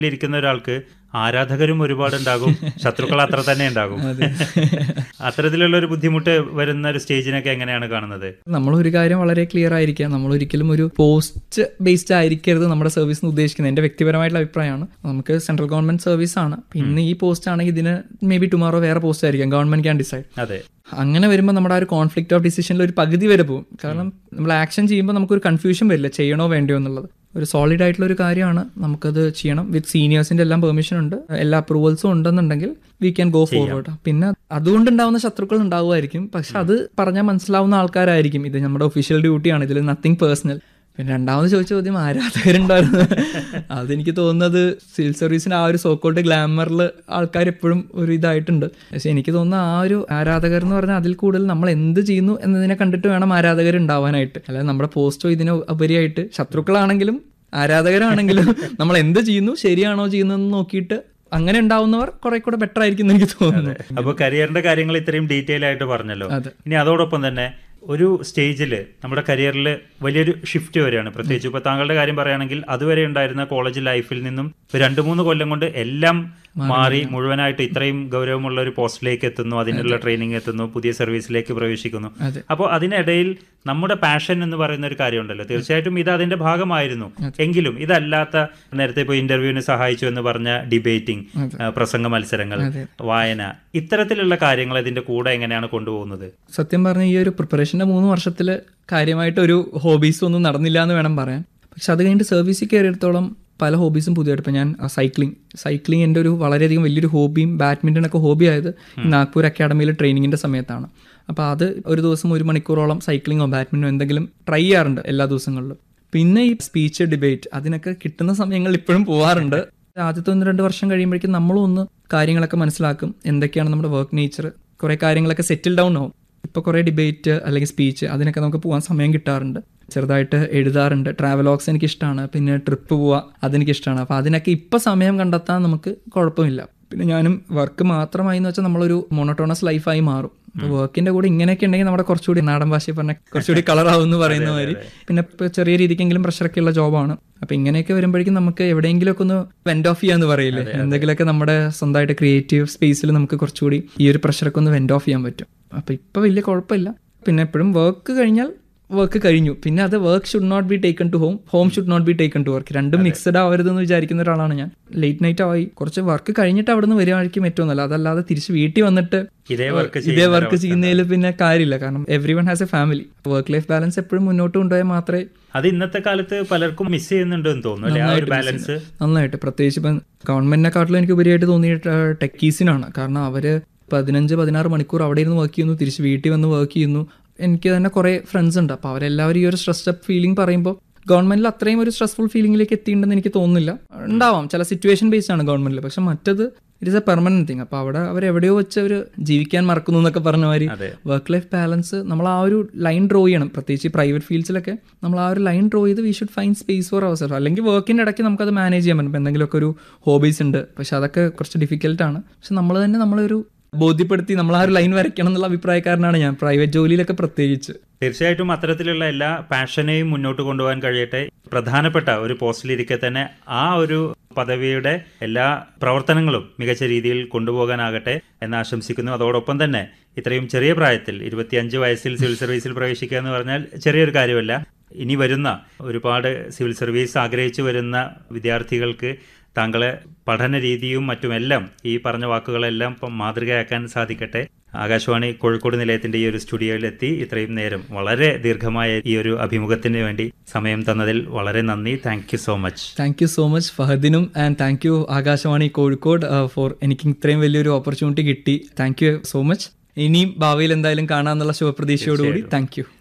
ഇരിക്കുന്ന ഒരാൾക്ക് ആരാധകരും ഒരുപാടുണ്ടാകും ശത്രുക്കൾ അത്ര തന്നെ ഉണ്ടാകും അത്തരത്തിലുള്ള ഒരു ബുദ്ധിമുട്ട് വരുന്ന ഒരു സ്റ്റേജിനൊക്കെ എങ്ങനെയാണ് കാണുന്നത് നമ്മൾ ഒരു കാര്യം വളരെ ക്ലിയർ ആയിരിക്കുക നമ്മൾ ഒരിക്കലും ഒരു പോസ്റ്റ് ബേസ്ഡ് ആയിരിക്കരുത് നമ്മുടെ സർവീസിന് ഉദ്ദേശിക്കുന്നത് എൻ്റെ വ്യക്തിപരമായിട്ടുള്ള അഭിപ്രായമാണ് നമുക്ക് സെൻട്രൽ ഗവൺമെന്റ് സർവീസ് ആണ് പിന്നെ ഈ പോസ്റ്റ് ആണെങ്കിൽ ഇതിന് മേ ബി ടുമാറോ വേറെ പോസ്റ്റ് ആയിരിക്കാം ഗവൺമെന്റ് ക്യാൻ ഡിസൈഡ് അതെ അങ്ങനെ വരുമ്പോൾ നമ്മുടെ ആ ഒരു കോൺഫ്ലിക്റ്റ് ഓഫ് ഡിസിഷനിൽ ഒരു പകുതി വരെ പോകും കാരണം നമ്മൾ ആക്ഷൻ ചെയ്യുമ്പോൾ നമുക്കൊരു കൺഫ്യൂഷൻ വരില്ല ചെയ്യണോ വേണ്ടയോ എന്നുള്ളത് ഒരു സോളിഡ് ആയിട്ടുള്ള ഒരു കാര്യമാണ് നമുക്കത് ചെയ്യണം വിത്ത് സീനിയേഴ്സിന്റെ എല്ലാം പെർമിഷൻ ഉണ്ട് എല്ലാ അപ്രൂവൽസും ഉണ്ടെന്നുണ്ടെങ്കിൽ വി ക്യാൻ ഗോ ഫോർവേഡ് പിന്നെ അതുകൊണ്ടുണ്ടാവുന്ന ശത്രുക്കൾ ഉണ്ടാവുമായിരിക്കും പക്ഷെ അത് പറഞ്ഞാൽ മനസ്സിലാവുന്ന ആൾക്കാരായിരിക്കും ഇത് നമ്മുടെ ഒഫീഷ്യൽ ഡ്യൂട്ടിയാണ് ഇതിൽ നത്തിങ് പേഴ്സണൽ പിന്നെ രണ്ടാമത് ചോദിച്ച ചോദ്യം ആരാധകരുണ്ടായിരുന്നു അതെനിക്ക് തോന്നുന്നത് സിവിൽ സർവീസിന് ആ ഒരു സോക്കോൾഡ് ഗ്ലാമറിൽ ആൾക്കാർ എപ്പോഴും ഒരു ഇതായിട്ടുണ്ട് പക്ഷെ എനിക്ക് തോന്നുന്ന ആ ഒരു ആരാധകർ എന്ന് പറഞ്ഞാൽ അതിൽ കൂടുതൽ നമ്മൾ എന്ത് ചെയ്യുന്നു എന്നതിനെ കണ്ടിട്ട് വേണം ആരാധകർ ഉണ്ടാവാനായിട്ട് അല്ലാതെ നമ്മുടെ പോസ്റ്റോ ഇതിന് ഉപരിയായിട്ട് ശത്രുക്കളാണെങ്കിലും ആരാധകരാണെങ്കിലും നമ്മൾ എന്ത് ചെയ്യുന്നു ശരിയാണോ ചെയ്യുന്നതെന്ന് നോക്കിയിട്ട് അങ്ങനെ ഉണ്ടാവുന്നവർ കുറെ കൂടെ ബെറ്റർ ആയിരിക്കും എന്ന് എനിക്ക് തോന്നുന്നു അപ്പോൾ കരിയറിന്റെ കാര്യങ്ങൾ ഇത്രയും ഡീറ്റെയിൽ ആയിട്ട് പറഞ്ഞല്ലോ അതെ. ഇനി അതോടൊപ്പം തന്നെ ഒരു സ്റ്റേജിൽ നമ്മുടെ കരിയറിൽ വലിയൊരു ഷിഫ്റ്റ് വരികയാണ് പ്രത്യേകിച്ച് ഇപ്പോൾ താങ്കളുടെ കാര്യം പറയുകയാണെങ്കിൽ അതുവരെ ഉണ്ടായിരുന്ന കോളേജ് ലൈഫിൽ നിന്നും ഒരു രണ്ട് മൂന്ന് കൊല്ലം കൊണ്ട് എല്ലാം മാറി മുഴുവനായിട്ട് ഇത്രയും ഗൗരവമുള്ള ഒരു പോസ്റ്റിലേക്ക് എത്തുന്നു അതിനുള്ള ട്രെയിനിങ് എത്തുന്നു പുതിയ സർവീസിലേക്ക് പ്രവേശിക്കുന്നു അതെ. അപ്പോൾ അതിനിടയിൽ നമ്മുടെ പാഷൻ എന്ന് പറയുന്ന ഒരു കാര്യമുണ്ടല്ലോ തീർച്ചയായിട്ടും ഇത് അതിന്റെ ഭാഗമായിരുന്നു എങ്കിലും ഇതല്ലാത്ത നേരത്തെ ഇപ്പോൾ ഇന്റർവ്യൂവിന് സഹായിച്ചു എന്ന് പറഞ്ഞ ഡിബേറ്റിംഗ് പ്രസംഗ മത്സരങ്ങൾ വായന ഇത്തരത്തിലുള്ള കാര്യങ്ങൾ ഇതിന്റെ കൂടെ എങ്ങനെയാണ് കൊണ്ടുപോകുന്നത് സത്യം പറഞ്ഞ ഈ ഒരു പ്രിപ്പറേഷന്റെ മൂന്ന് വർഷത്തിൽ കാര്യമായിട്ട് ഒരു ഹോബീസ് ഒന്നും നടന്നില്ല എന്ന് വേണം പറയാൻ പക്ഷെ അത് കഴിഞ്ഞിട്ട് സർവീസിൽ കയറിയിടത്തോളം പല ഹോബീസും പുതിയതായിട്ട് ഇപ്പം ഞാൻ സൈക്ലിംഗ് സൈക്ലിംഗ് എൻ്റെ ഒരു വളരെയധികം വലിയൊരു ഹോബിയും ബാഡ്മിൻ്റൺ ഒക്കെ ഹോബി ആയത് ഈ നാഗ്പൂർ അക്കാഡമിയിൽ ട്രെയിനിങ്ങിൻ്റെ സമയത്താണ് അപ്പോൾ അത് ഒരു ദിവസം ഒരു മണിക്കൂറോളം സൈക്ലിങ്ങോ ബാഡ്മിൻ്റനോ എന്തെങ്കിലും ട്രൈ ചെയ്യാറുണ്ട് എല്ലാ ദിവസങ്ങളിലും പിന്നെ ഈ സ്പീച്ച് ഡിബേറ്റ് അതിനൊക്കെ കിട്ടുന്ന സമയങ്ങളിൽ ഇപ്പോഴും പോവാറുണ്ട് ആദ്യത്തെ ഒന്ന് രണ്ട് വർഷം കഴിയുമ്പോഴേക്കും നമ്മളും ഒന്ന് കാര്യങ്ങളൊക്കെ മനസ്സിലാക്കും എന്തൊക്കെയാണ് നമ്മുടെ വർക്ക് നേച്ചർ കുറെ കാര്യങ്ങളൊക്കെ സെറ്റിൽ ഡൗൺ ആവും ഇപ്പൊ കുറെ ഡിബേറ്റ് അല്ലെങ്കിൽ സ്പീച്ച് അതിനൊക്കെ നമുക്ക് പോകാൻ സമയം കിട്ടാറുണ്ട് ചെറുതായിട്ട് എഴുതാറുണ്ട് ട്രാവലോഗ്സ് എനിക്ക് ഇഷ്ടമാണ് പിന്നെ ട്രിപ്പ് പോവാ അതെനിക്ക് ഇഷ്ടമാണ് അപ്പൊ അതിനൊക്കെ ഇപ്പൊ സമയം കണ്ടെത്താൻ നമുക്ക് കുഴപ്പമില്ല പിന്നെ ഞാനും വർക്ക് മാത്രമായി എന്ന് വെച്ചാൽ നമ്മളൊരു മോണോട്ടോണസ് ലൈഫായി മാറും വർക്കിന്റെ കൂടെ ഇങ്ങനെയൊക്കെ ഉണ്ടെങ്കിൽ നമ്മുടെ കുറച്ചുകൂടി നാടൻ ഭാഷയിൽ പറഞ്ഞ കുറച്ചുകൂടി കളറാവും എന്ന് പറയുന്ന മാതിരി പിന്നെ ഇപ്പൊ ചെറിയ രീതിക്കെങ്കിലും പ്രഷറൊക്കെ ഉള്ള ജോബാണ് അപ്പൊ ഇങ്ങനെയൊക്കെ വരുമ്പോഴേക്കും നമുക്ക് എവിടെയെങ്കിലും ഒക്കെ ഒന്ന് വെൻഡ് ഓഫ് ചെയ്യാന്ന് പറയില്ലേ എന്തെങ്കിലുമൊക്കെ നമ്മുടെ സ്വന്തമായിട്ട് ക്രിയേറ്റീവ് സ്പേസിൽ നമുക്ക് കുറച്ചുകൂടി ഈ ഒരു പ്രഷറൊക്കെ ഒന്ന് വെൻഡ് ഓഫ് ചെയ്യാൻ പറ്റും അപ്പൊ ഇപ്പൊ വലിയ കുഴപ്പമില്ല പിന്നെ എപ്പോഴും വർക്ക് കഴിഞ്ഞാൽ വർക്ക് കഴിഞ്ഞു പിന്നെ അത് work should not be taken to home home should not be taken to work രണ്ടും മിക്സഡ് ആവരുതെന്ന് വിചാരിക്കുന്ന ഒരാളാണ് ഞാൻ ലേറ്റ് നൈറ്റ് ആയി കുറച്ച് വർക്ക് കഴിഞ്ഞിട്ട് അവിടെ നിന്ന് വരികയായിരിക്കും ഏറ്റവും നല്ല അതല്ലാതെ തിരിച്ച് വീട്ടിൽ വന്നിട്ട് ഇതേ വർക്ക് ഇതേ വർക്ക് ചെയ്യുന്നതിൽ പിന്നെ കാര്യമില്ല കാരണം every one has a family work life balance എപ്പോഴും മുന്നോട്ട് കൊണ്ടുപോയാൽ മാത്രമേ അത് ഇന്നത്തെ കാലത്ത് പലർക്കും മിസ് ചെയ്യുന്നുണ്ട് എന്ന് തോന്നുന്നു അല്ലെ ആ ഒരു ബാലൻസ് നന്നായിട്ട് പ്രത്യേകിച്ച് ഇപ്പം ഗവൺമെന്റിനെക്കാട്ടിലും എനിക്ക് ഉപരിയായിട്ട് തോന്നിയിട്ട് ടെക്കീസിനാണ് കാരണം അവര് പതിനഞ്ച് പതിനാറ് മണിക്കൂർ അവിടെ ഇരുന്ന് വർക്ക് ചെയ്യുന്നു തിരിച്ച് വീട്ടിൽ വന്ന് വർക്ക് ചെയ്യുന്നു എനിക്ക് തന്നെ കുറെ ഫ്രണ്ട്സ് ഉണ്ട് അപ്പോൾ അവരെല്ലാവരും ഈ ഒരു സ്ട്രെസ് അപ്പ് ഫീലിംഗ് പറയുമ്പോൾ ഗവൺമെന്റിൽ അത്രയും ഒരു സ്ട്രെസ്ഫുൾ ഫീലിംഗിലേക്ക് എത്തിയിട്ടുണ്ടെന്ന് എനിക്ക് തോന്നുന്നില്ല ഉണ്ടാവാം ചില സിറ്റുവേഷൻ ബേസ്ഡ് ആണ് ഗവൺമെന്റിൽ പക്ഷെ മറ്റത് it is a permanent thing അപ്പോൾ അവിടെ അവർ എവിടെയോ വെച്ച് അവർ ജീവിക്കാൻ മറക്കുന്നു എന്നൊക്കെ പറഞ്ഞ മാതിരി അതെ. വർക്ക് ലൈഫ് ബാലൻസ് നമ്മൾ ആ ഒരു ലൈൻ ഡ്രോ ചെയ്യണം പ്രത്യേകിച്ച് പ്രൈവറ്റ് ഫീൽഡ്സിലൊക്കെ നമ്മൾ ആ ഒരു ലൈൻ ഡ്രോ ചെയ്ത് we should find space for our self അല്ലെങ്കിൽ വർക്കിൻ്റെ ഇടയ്ക്ക് നമുക്കത് മാനേജ് ചെയ്യാൻ പറ്റും ഇപ്പം എന്തെങ്കിലുമൊക്കെ ഒരു ഹോബീസ് ഉണ്ട് പക്ഷെ അതൊക്കെ കുറച്ച് ഡിഫിക്കൽട്ടാണ് പക്ഷെ നമ്മൾ തന്നെ നമ്മളൊരു ബോധ്യപ്പെടുത്തി നമ്മൾ ആ ഒരു ലൈൻ വരയ്ക്കണം എന്നുള്ള അഭിപ്രായക്കാരനാണ് ഞാൻ പ്രൈവറ്റ് ജോലിയിലൊക്കെ പ്രത്യേകിച്ച് തീർച്ചയായിട്ടും അത്തരത്തിലുള്ള എല്ലാ പാഷനെയും മുന്നോട്ട് കൊണ്ടുപോകാൻ കഴിയട്ടെ പ്രധാനപ്പെട്ട ഒരു പോസ്റ്റിലിരിക്കെ തന്നെ ആ ഒരു പദവിയുടെ എല്ലാ പ്രവർത്തനങ്ങളും മികച്ച രീതിയിൽ കൊണ്ടുപോകാനാകട്ടെ എന്ന് ആശംസിക്കുന്നു അതോടൊപ്പം തന്നെ ഇത്രയും ചെറിയ പ്രായത്തിൽ ഇരുപത്തിയഞ്ച് വയസ്സിൽ സിവിൽ സർവീസിൽ പ്രവേശിക്കുക എന്ന് പറഞ്ഞാൽ ചെറിയൊരു കാര്യമല്ല ഇനി വരുന്ന ഒരുപാട് സിവിൽ സർവീസ് ആഗ്രഹിച്ചു വരുന്ന വിദ്യാർത്ഥികൾക്ക് താങ്കളെ പഠന രീതിയും മറ്റുമെല്ലാം ഈ പറഞ്ഞ വാക്കുകളെല്ലാം ഇപ്പം മാതൃകയാക്കാൻ സാധിക്കട്ടെ ആകാശവാണി കോഴിക്കോട് നിലയത്തിന്റെ ഈ ഒരു സ്റ്റുഡിയോയിലെത്തി ഇത്രയും നേരം വളരെ ദീർഘമായ ഈ ഒരു അഭിമുഖത്തിന് വേണ്ടി സമയം തന്നതിൽ വളരെ നന്ദി thank you so much thank you so much ഫഹദിനും and thank you Akashvani Kozhikode for എനിക്ക് ഇത്രയും വലിയൊരു ഓപ്പർച്യൂണിറ്റി കിട്ടി താങ്ക് യു സോ മച്ച് ഇനിയും ഭാവിയിൽ എന്തായാലും കാണാമെന്നുള്ള ശുഭപ്രതീക്ഷയോടുകൂടി താങ്ക് യു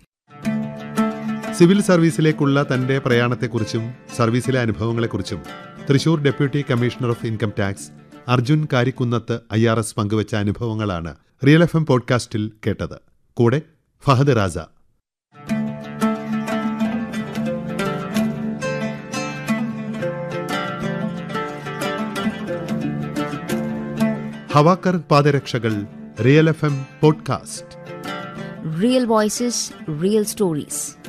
സിവിൽ സർവീസിലേക്കുള്ള തന്റെ പ്രയാണത്തെക്കുറിച്ചും സർവീസിലെ അനുഭവങ്ങളെക്കുറിച്ചും Thrissur deputy commissioner of income tax Arjun Karikkunnath I R S പങ്കുവച്ച അനുഭവങ്ങളാണ് റിയൽ എഫ് എം പോഡ്കാസ്റ്റിൽ കേട്ടത് കൂടെ ഫഹദ് റാസ ഹവാക്കർ പാദരക്ഷകൾ real F M podcast Real voices, real stories.